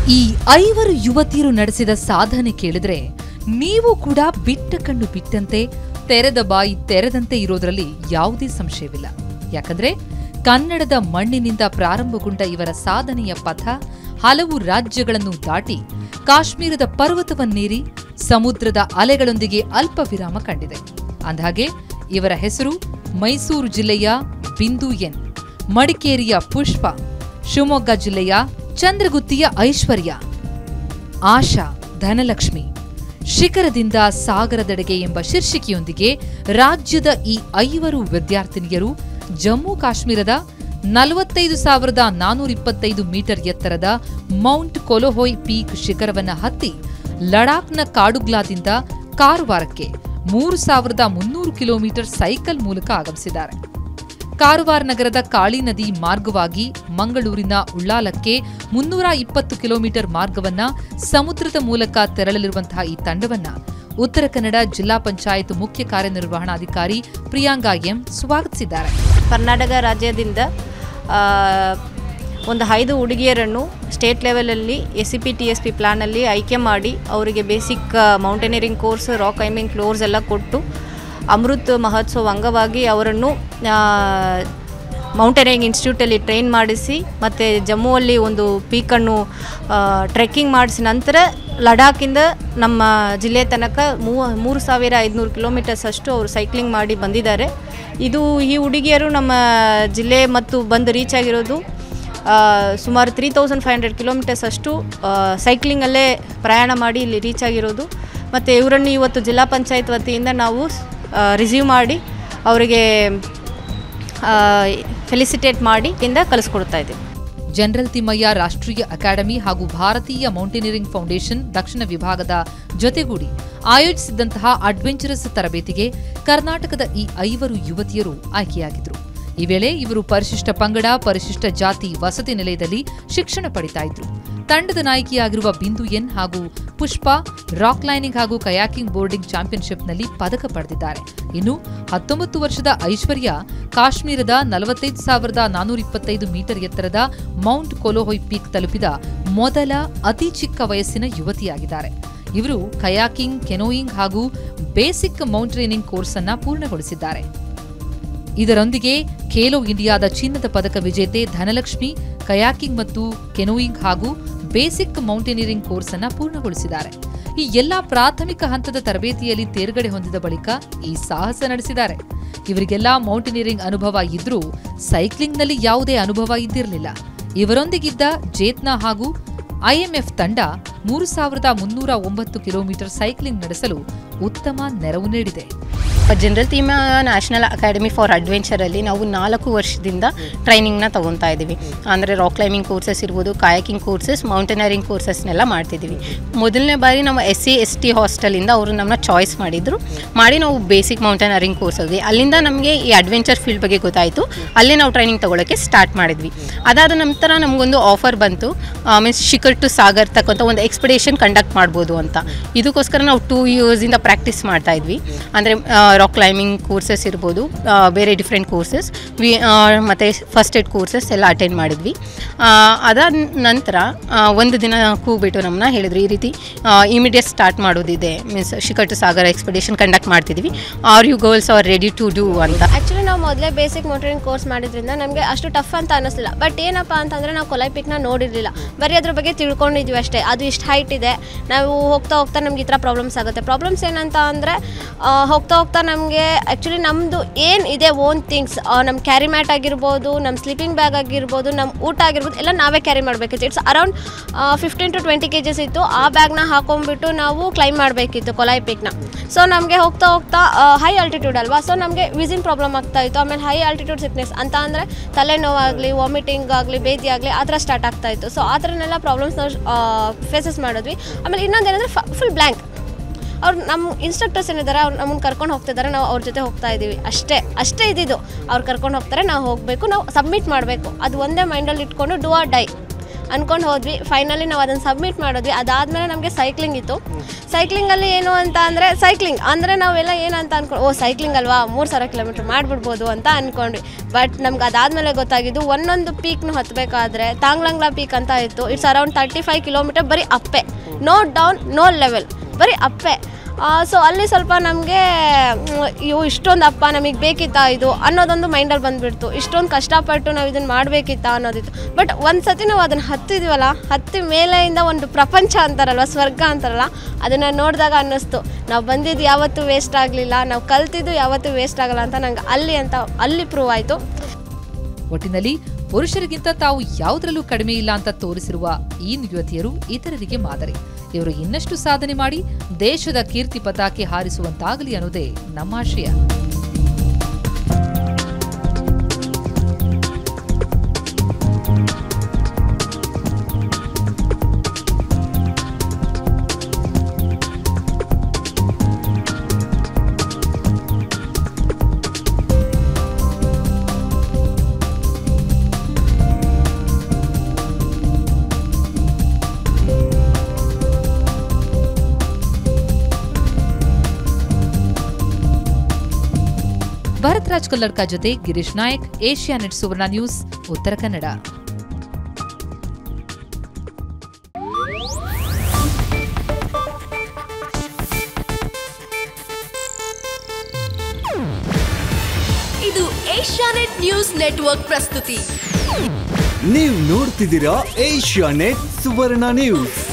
ಈ ಐವರು ಯುವತಿಯರು ನಡೆಸಿದ ಸಾಧನೆ ಕೇಳಿದ್ರೆ ನೀವು ಕೂಡ ಬಿಟ್ಟ ಕಣ್ಣು ಬಿಟ್ಟಂತೆ ತೆರೆದ ಬಾಯಿ ತೆರೆದಂತೆ ಇರೋದ್ರಲ್ಲಿ ಯಾವುದೇ ಸಂಶಯವಿಲ್ಲ ಯಾಕಂದ್ರೆ ಕನ್ನಡದ ಮಣ್ಣಿನಿಂದ ಪ್ರಾರಂಭಗೊಂಡ ಇವರ ಸಾಧನೆಯ ಪಥ ಹಲವು ರಾಜ್ಯಗಳನ್ನು ದಾಟಿ ಕಾಶ್ಮೀರದ ಪರ್ವತವನ್ನೇರಿ ಸಮುದ್ರದ ಅಲೆಗಳೊಂದಿಗೆ ಅಲ್ಪ ವಿರಾಮ ಕಂಡಿದೆ ಅಂದಹಾಗೆ ಇವರ ಹೆಸರು ಮೈಸೂರು ಜಿಲ್ಲೆಯ ಬಿಂದು ಎನ್ ಮಡಿಕೇರಿಯ ಪುಷ್ಪ ಶಿವಮೊಗ್ಗ ಜಿಲ್ಲೆಯ ಚಂದ್ರಗುತ್ತಿಯ ಐಶ್ವರ್ಯ ಆಶಾ ಧನಲಕ್ಷ್ಮಿ ಶಿಖರದಿಂದ ಸಾಗರದೆಡೆಗೆ ಎಂಬ ಶೀರ್ಷಿಕೆಯೊಂದಿಗೆ ರಾಜ್ಯದ ಈ ಐವರು ವಿದ್ಯಾರ್ಥಿನಿಯರು ಜಮ್ಮು ಕಾಶ್ಮೀರದ ನಲವತ್ತೈದು ಸಾವಿರದ ನಾನೂರ ಇಪ್ಪತ್ತೈದು ಮೀಟರ್ ಎತ್ತರದ ಮೌಂಟ್ ಕೊಲೊಹೊಯ್ ಪೀಕ್ ಶಿಖರವನ್ನ ಹತ್ತಿ ಲಡಾಖ್ನ ಕಾಡುಗ್ಲಾದಿಂದ ಕಾರವಾರಕ್ಕೆ ಮೂರು ಸಾವಿರದ ಮುನ್ನೂರು ಕಿಲೋಮೀಟರ್ ಸೈಕಲ್ ಮೂಲಕ ಆಗಮಿಸಿದ್ದಾರೆ ಕಾರವಾರ ನಗರದ ಕಾಳಿ ನದಿ ಮಾರ್ಗವಾಗಿ ಮಂಗಳೂರಿನ ಉಳ್ಳಾಲಕ್ಕೆ ಮುನ್ನೂರ ಇಪ್ಪತ್ತು ಕಿಲೋಮೀಟರ್ ಮಾರ್ಗವನ್ನ ಸಮುದ್ರದ ಮೂಲಕ ತೆರಳಲಿರುವಂತಹ ಈ ತಂಡವನ್ನ ಉತ್ತರ ಕನ್ನಡ ಜಿಲ್ಲಾ ಪಂಚಾಯತ್ ಮುಖ್ಯ ಕಾರ್ಯನಿರ್ವಹಣಾಧಿಕಾರಿ ಪ್ರಿಯಾಂಗಾ ಎಂ ಸ್ವಾಗತಿಸಿದ್ದಾರೆ ಕರ್ನಾಟಕ ರಾಜ್ಯದಿಂದ ಆ, ಒಂದು ಐದು ಹುಡುಗಿಯರನ್ನು ಸ್ಟೇಟ್ ಲೆವೆಲಲ್ಲಿ S C P T S P ಪ್ಲ್ಯಾನಲ್ಲಿ ಆಯ್ಕೆ ಮಾಡಿ ಅವರಿಗೆ basic mountaineering course rock climbing floors ಎಲ್ಲ ಕೊಟ್ಟು ಅಮೃತ್ ಮಹೋತ್ಸವ ಅಂಗವಾಗಿ ಅವರನ್ನು ಮೌಂಟೇನಿಯರಿಂಗ್ ಇನ್ಸ್ಟಿಟ್ಯೂಟಲ್ಲಿ ಟ್ರೈನ್ ಮಾಡಿಸಿ ಮತ್ತು ಜಮ್ಮುವಲ್ಲಿ ಒಂದು ಪೀಕನ್ನು ಟ್ರೆಕ್ಕಿಂಗ್ ಮಾಡಿಸಿ ನಂತರ ಲಡಾಖಿಂದ ನಮ್ಮ ಜಿಲ್ಲೆ ತನಕ ಮೂ ಮೂರು ಸಾವಿರ ಐದುನೂರು ಕಿಲೋಮೀಟರ್ಸ್ ಅಷ್ಟು ಅವರು ಸೈಕ್ಲಿಂಗ್ ಮಾಡಿ ಬಂದಿದ್ದಾರೆ ಇದು ಈ ಹುಡುಗಿಯರು ನಮ್ಮ ಜಿಲ್ಲೆ ಮತ್ತು ಬಂದು ರೀಚ್ ಆಗಿರೋದು ಆ, ಸುಮಾರು three thousand five hundred kilometers ಅಷ್ಟು ಸೈಕ್ಲಿಂಗಲ್ಲೇ ಪ್ರಯಾಣ ಮಾಡಿ ಇಲ್ಲಿ ರೀಚ್ ಆಗಿರೋದು ಮತ್ತು ಇವರನ್ನು ಇವತ್ತು ಜಿಲ್ಲಾ ಪಂಚಾಯತ್ ವತಿಯಿಂದ ನಾವು ರಿಸೀವ್ ಮಾಡಿ ಅವರಿಗೆ ಫೆಲಿಸಿಟೇಟ್ ಮಾಡಿ ಇಂದ ಕಲಿಸ್ಕೊಡ್ತಾ ಇದ್ದೀವಿ ಜನರಲ್ ತಿಮ್ಮಯ್ಯ ರಾಷ್ಟ್ರೀಯ ಅಕಾಡೆಮಿ ಹಾಗೂ ಭಾರತೀಯ ಮೌಂಟೇನಿಯರಿಂಗ್ ಫೌಂಡೇಶನ್ ದಕ್ಷಿಣ ವಿಭಾಗದ ಜೊತೆಗೂಡಿ ಆಯೋಜಿಸಿದ್ದಂತಹ ಅಡ್ವೆಂಚರಸ್ ತರಬೇತಿಗೆ ಕರ್ನಾಟಕದ ಈ ಐವರು ಯುವತಿಯರು ಆಯ್ಕೆಯಾಗಿದ್ರು ಈ ವೇಳೆ ಇವರು ಪರಿಶಿಷ್ಟ ಪಂಗಡ ಪರಿಶಿಷ್ಟ ಜಾತಿ ವಸತಿ ನಿಲಯದಲ್ಲಿ ಶಿಕ್ಷಣ ಪಡಿತಾ ಇದ್ರು ತಂಡದ ನಾಯಕಿಯಾಗಿರುವ ಬಿಂದು ಎನ್ ಹಾಗೂ ಪುಷ್ಪ ರಾಕ್ ಲೈನಿಂಗ್ ಹಾಗೂ ಕಯಾಕಿಂಗ್ ಬೋರ್ಡಿಂಗ್ ಚಾಂಪಿಯನ್ಶಿಪ್ನಲ್ಲಿ ಪದಕ ಪಡೆದಿದ್ದಾರೆ ಇನ್ನು ಹತ್ತೊಂಬತ್ತು ವರ್ಷದ ಐಶ್ವರ್ಯ ಕಾಶ್ಮೀರದ ನಲವತ್ತೈದು ಸಾವಿರದ ನಾನೂರ ಇಪ್ಪತ್ತೈದು ಮೀಟರ್ ಎತ್ತರದ ಮೌಂಟ್ ಕೊಲೊಹೊಯ್ ಪೀಕ್ ತಲುಪಿದ ಮೊದಲ ಅತಿ ಚಿಕ್ಕ ವಯಸ್ಸಿನ ಯುವತಿಯಾಗಿದ್ದಾರೆ ಇವರು ಕಯಾಕಿಂಗ್ ಕೆನೋಯಿಂಗ್ ಹಾಗೂ ಬೇಸಿಕ್ ಮೌಂಟೇನಿಂಗ್ ಕೋರ್ಸ್ ಅನ್ನ ಪೂರ್ಣಗೊಳಿಸಿದ್ದಾರೆ ಇದರೊಂದಿಗೆ ಖೇಲೋ ಇಂಡಿಯಾದ ಚಿನ್ನದ ಪದಕ ವಿಜೇತೆ ಧನಲಕ್ಷ್ಮಿ ಕಯಾಕಿಂಗ್ ಮತ್ತು ಕೆನೋಯಿಂಗ್ ಹಾಗೂ ಬೇಸಿಕ್ ಮೌಂಟೇನಿಯರಿಂಗ್ ಕೋರ್ಸ್ ಅನ್ನ ಪೂರ್ಣಗೊಳಿಸಿದ್ದಾರೆ ಈ ಎಲ್ಲಾ ಪ್ರಾಥಮಿಕ ಹಂತದ ತರಬೇತಿಯಲ್ಲಿ ತೇರ್ಗಡೆ ಹೊಂದಿದ ಬಳಿಕ ಈ ಸಾಹಸ ನಡೆಸಿದ್ದಾರೆ ಇವರಿಗೆಲ್ಲ ಮೌಂಟೇನಿಯರಿಂಗ್ ಅನುಭವ ಇದ್ರೂ ಸೈಕ್ಲಿಂಗ್ನಲ್ಲಿ ಯಾವುದೇ ಅನುಭವ ಇದ್ದಿರಲಿಲ್ಲ ಇವರೊಂದಿಗಿದ್ದ ಜೇತ್ನಾ ಹಾಗೂ ಐಎಂಎಫ್ ತಂಡ ಮೂರು ಸಾವಿರದ ಮುನ್ನೂರ ಒಂಬತ್ತು ಕಿಲೋಮೀಟರ್ ಸೈಕ್ಲಿಂಗ್ ನಡೆಸಲು ಉತ್ತಮ ನೆರವು ನೀಡಿದೆ General Thimayya National Academy for ಅಡ್ವೆಂಚರಲ್ಲಿ ನಾವು ನಾಲ್ಕು ವರ್ಷದಿಂದ ಟ್ರೈನಿಂಗ್ನ ತೊಗೊತಾ ಇದ್ದೀವಿ ಅಂದರೆ ರಾಕ್ ಕ್ಲೈಂಬಿಂಗ್ ಕೋರ್ಸಸ್ ಇರ್ಬೋದು ಕಾಯಕಿಂಗ್ ಕೋರ್ಸಸ್ ಮೌಂಟೇನರಿಂಗ್ ಕೋರ್ಸಸ್ನೆಲ್ಲ ಮಾಡ್ತಿದ್ದೀವಿ ಮೊದಲನೇ ಬಾರಿ ನಾವು ಎಸ್ ಸಿ ಎಸ್ ಟಿ ಹಾಸ್ಟೆಲಿಂದ ಅವರು ನಮ್ಮನ್ನ ಚಾಯ್ಸ್ ಮಾಡಿದರು ಮಾಡಿ ನಾವು ಬೇಸಿಕ್ ಮೌಂಟೇನರಿಂಗ್ ಕೋರ್ಸ್ ಹೋದ್ವಿ ಅಲ್ಲಿಂದ ನಮಗೆ ಈ ಅಡ್ವೆಂಚರ್ ಫೀಲ್ಡ್ ಬಗ್ಗೆ ಗೊತ್ತಾಯಿತು ಅಲ್ಲೇ ನಾವು ಟ್ರೈನಿಂಗ್ ತೊಗೊಳಕ್ಕೆ ಸ್ಟಾರ್ಟ್ ಮಾಡಿದ್ವಿ ಅದಾದ ನಂತರ ನಮಗೊಂದು ಆಫರ್ ಬಂತು ಮೀನ್ಸ್ ಶಿಖರ್ ಟು ಸಾಗರ್ ತಕ್ಕಂಥ ಒಂದು ಎಕ್ಸ್ಪಿಡೇಷನ್ ಕಂಡಕ್ಟ್ ಮಾಡ್ಬೋದು ಅಂತ ಇದಕ್ಕೋಸ್ಕರ ನಾವು ಟೂ ಇಯರ್ಸಿಂದ ಪ್ರಾಕ್ಟೀಸ್ ಮಾಡ್ತಾ ಇದ್ವಿ ಅಂದರೆ ರಾಕ್ ಕ್ಲೈಂಬಿಂಗ್ ಕೋರ್ಸಸ್ ಇರ್ಬೋದು ಆ, ಬೇರೆ ಡಿಫ್ರೆಂಟ್ ಕೋರ್ಸಸ್ ವಿ ಮತ್ತು ಫಸ್ಟ್ ಏಡ್ ಕೋರ್ಸಸ್ ಎಲ್ಲ ಅಟೆಂಡ್ ಮಾಡಿದ್ವಿ ಆ, ಅದಾದ ನಂತರ ಆ, ಒಂದು ದಿನ ಕೂಗ್ಬಿಟ್ಟು ನಮ್ಮನ್ನ ಹೇಳಿದ್ರು ಈ ರೀತಿ ಇಮಿಡಿಯೇಟ್ ಸ್ಟಾರ್ಟ್ ಮಾಡೋದಿದೆ means Shikhar to Sagar expedition conduct ಮಾಡ್ತಿದ್ವಿ are you girls are ready to do ಅಂತ ಆ್ಯಕ್ಚುಲಿ ನಾವು ಮೊದಲೇ ಬೇಸಿಕ್ ಮೋಟರಿಂಗ್ ಕೋರ್ಸ್ ಮಾಡಿದ್ರಿಂದ ನಮಗೆ ಅಷ್ಟು ಟಫ್ ಅಂತ ಅನ್ನಿಸ್ಲಿಲ್ಲ ಬಟ್ ಏನಪ್ಪ ಅಂತಂದರೆ ನಾವು ಕೊಲೈ ಪಿಕ್ನ ನೋಡಿರಲಿಲ್ಲ ಬರೀ ಅದ್ರ ಬಗ್ಗೆ ತಿಳ್ಕೊಂಡಿದ್ವಿ ಅಷ್ಟೇ ಅದು ಇಷ್ಟು ಹೈಟ್ ಇದೆ ನಾವು ಹೋಗ್ತಾ ಹೋಗ್ತಾ ನಮ್ಗೆ ಈ ಥರ ಪ್ರಾಬ್ಲಮ್ಸ್ ಆಗುತ್ತೆ ಪ್ರಾಬ್ಲಮ್ಸ್ ಏನಂತ ಅಂದರೆ ಹೋಗ್ತಾ ಹೋಗ್ತಾ ನಮಗೆ ಆ್ಯಕ್ಚುಲಿ ನಮ್ಮದು ಏನು ಇದೆ ಓನ್ ಥಿಂಗ್ಸ್ ನಮ್ಮ ಕ್ಯಾರಿ ಮ್ಯಾಟ್ ಆಗಿರ್ಬೋದು ನಮ್ಮ ಸ್ಲೀಪಿಂಗ್ ಬ್ಯಾಗ್ ಆಗಿರ್ಬೋದು ನಮ್ಮ ಊಟ ಆಗಿರ್ಬೋದು ಎಲ್ಲ ನಾವೇ ಕ್ಯಾರಿ ಮಾಡಬೇಕಿತ್ತು it's around fifteen to twenty kgs ಇತ್ತು ಆ ಬ್ಯಾಗ್ನ ಹಾಕೊಂಡ್ಬಿಟ್ಟು ನಾವು ಕ್ಲೈಮ್ ಮಾಡಬೇಕಿತ್ತು ಕೊಲಾಯ್ ಪಿಕ್ನ ಸೊ ನಮಗೆ ಹೋಗ್ತಾ ಹೋಗ್ತಾ ಹೈ ಆಲ್ಟಿಟ್ಯೂಡ್ ಅಲ್ವಾ ಸೊ ನಮಗೆ ವಿಸಿನ್ ಪ್ರಾಬ್ಲಮ್ ಆಗ್ತಾ ಇತ್ತು ಆಮೇಲೆ ಹೈ ಆಲ್ಟಿಟ್ಯೂಡ್ ಸಿಕ್ನೆಸ್ ಅಂತ ಅಂದರೆ ತಲೆನೋವಾಗಲಿ ವಾಮಿಟಿಂಗ್ ಆಗಲಿ ಬೇದಿ ಆಗಲಿ ಆ ಥರ ಸ್ಟಾರ್ಟ್ ಆಗ್ತಾ ಇತ್ತು ಸೊ ಆ ಥರನೆಲ್ಲ ಪ್ರಾಬ್ಲಮ್ಸ್ ನಾವು ಫೇಸಸ್ ಮಾಡಿದ್ವಿ ಆಮೇಲೆ ಇನ್ನೊಂದು ಏನಂದರೆ ಫುಲ್ ಬ್ಲ್ಯಾಂಕ್ ಅವ್ರು ನಮ್ಮ ಇನ್ಸ್ಟ್ರಕ್ಟರ್ಸ್ ಏನಿದ್ದಾರೆ ಅವ್ರು ನಮ್ಮನ್ನು ಕರ್ಕೊಂಡು ಹೋಗ್ತಿದ್ದಾರೆ ನಾವು ಅವ್ರ ಜೊತೆ ಹೋಗ್ತಾ ಇದ್ದೀವಿ ಅಷ್ಟೇ ಅಷ್ಟೇ ಇದ್ದಿದ್ದು ಅವ್ರು ಕರ್ಕೊಂಡು ಹೋಗ್ತಾರೆ ನಾವು ಹೋಗಬೇಕು ನಾವು ಸಬ್ಮಿಟ್ ಮಾಡಬೇಕು ಅದು ಒಂದೇ ಮೈಂಡಲ್ಲಿ ಇಟ್ಕೊಂಡು ಡೂ ಆರ್ ಡೈ ಅಂದ್ಕೊಂಡು ಹೋದ್ವಿ ಫೈನಲಿ ನಾವು ಅದನ್ನು ಸಬ್ಮಿಟ್ ಮಾಡಿದ್ವಿ ಅದಾದಮೇಲೆ ನಮಗೆ ಸೈಕ್ಲಿಂಗ್ ಇತ್ತು ಸೈಕ್ಲಿಂಗಲ್ಲಿ ಏನು ಅಂತ ಅಂದರೆ ಸೈಕ್ಲಿಂಗ್ ಅಂದರೆ ನಾವೆಲ್ಲ ಏನಂತ ಅನ್ಕೊಂಡು ಓ ಸೈಕ್ಲಿಂಗ್ ಅಲ್ವಾ ಮೂರು ಸಾವಿರ ಕಿಲೋಮೀಟ್ರ್ ಮಾಡಿಬಿಡ್ಬೋದು ಅಂತ ಅಂದ್ಕೊಂಡ್ವಿ ಬಟ್ ನಮ್ಗೆ ಅದಾದಮೇಲೆ ಗೊತ್ತಾಗಿದ್ದು ಒಂದೊಂದು ಪೀಕ್ನು ಹತ್ತಬೇಕಾದ್ರೆ ತಾಂಗ್ಲಂಗ್ಲಾ ಪೀಕ್ ಅಂತ ಇತ್ತು it's around thirty five kilometer ಬರೀ ಅಪ್ಪೆ ನೋ ಡೌನ್ ನೋ ಲೆವೆಲ್ ಬರೀ ಅಪ್ಪೆ ಸೊ ಅಲ್ಲಿ ಸ್ವಲ್ಪ ನಮಗೆ ಇವು ಇಷ್ಟೊಂದು ಅಪ್ಪ ನಮಗೆ ಬೇಕಿತ್ತಾ ಇದು ಅನ್ನೋದೊಂದು ಮೈಂಡಲ್ಲಿ ಬಂದುಬಿಡ್ತು ಇಷ್ಟೊಂದು ಕಷ್ಟಪಟ್ಟು ನಾವು ಇದನ್ನು ಮಾಡಬೇಕಿತ್ತಾ ಅನ್ನೋದಿತ್ತು ಬಟ್ ಒಂದು ಸತಿ ನಾವು ಅದನ್ನು ಹತ್ತಿದ್ವಲ್ಲ ಹತ್ತಿ ಮೇಲೆಯಿಂದ ಒಂದು ಪ್ರಪಂಚ ಅಂತಾರಲ್ವ ಸ್ವರ್ಗ ಅಂತಾರಲ್ಲ ಅದನ್ನು ನೋಡಿದಾಗ ಅನ್ನಿಸ್ತು ನಾವು ಬಂದಿದ್ದು ಯಾವತ್ತೂ ವೇಸ್ಟ್ ಆಗಲಿಲ್ಲ ನಾವು ಕಲ್ತಿದ್ದು ಯಾವತ್ತೂ ವೇಸ್ಟ್ ಆಗಲ್ಲ ಅಂತ ನಂಗೆ ಅಲ್ಲಿ ಅಂತ ಅಲ್ಲಿ ಪ್ರೂವ್ ಆಯಿತು ಒಟ್ಟಿನಲ್ಲಿ ಪುರುಷರಿಗಿಂತ ತಾವು ಯಾವುದರಲ್ಲೂ ಕಡಿಮೆ ಇಲ್ಲ ಅಂತ ತೋರಿಸಿರುವ ಈ ಯುವತಿಯರು ಇತರರಿಗೆ ಮಾದರಿ ಇವರು ಇನ್ನಷ್ಟು ಸಾಧನೆ ಮಾಡಿ ದೇಶದ ಕೀರ್ತಿ ಪತಾಕೆ ಹಾರಿಸುವಂತಾಗಲಿ ಅನ್ನೋದೇ ನಮ್ಮ ಆಶಯ ಭರತ್ ರಾಜ್ ಕಲ್ಲಡ್ಕ ಜೊತೆ ಗಿರೀಶ್ ನಾಯಕ್ ಏಷ್ಯಾ ನೆಟ್ ಸುವರ್ಣ ನ್ಯೂಸ್ ಉತ್ತರ ಕನ್ನಡ ಇದು ಏಷ್ಯಾನೆಟ್ ನ್ಯೂಸ್ ನೆಟ್ವರ್ಕ್ ಪ್ರಸ್ತುತಿ ನೀವು ನೋಡ್ತಿದ್ದೀರಾ ಏಷ್ಯಾ ನೆಟ್ ಸುವರ್ಣ ನ್ಯೂಸ್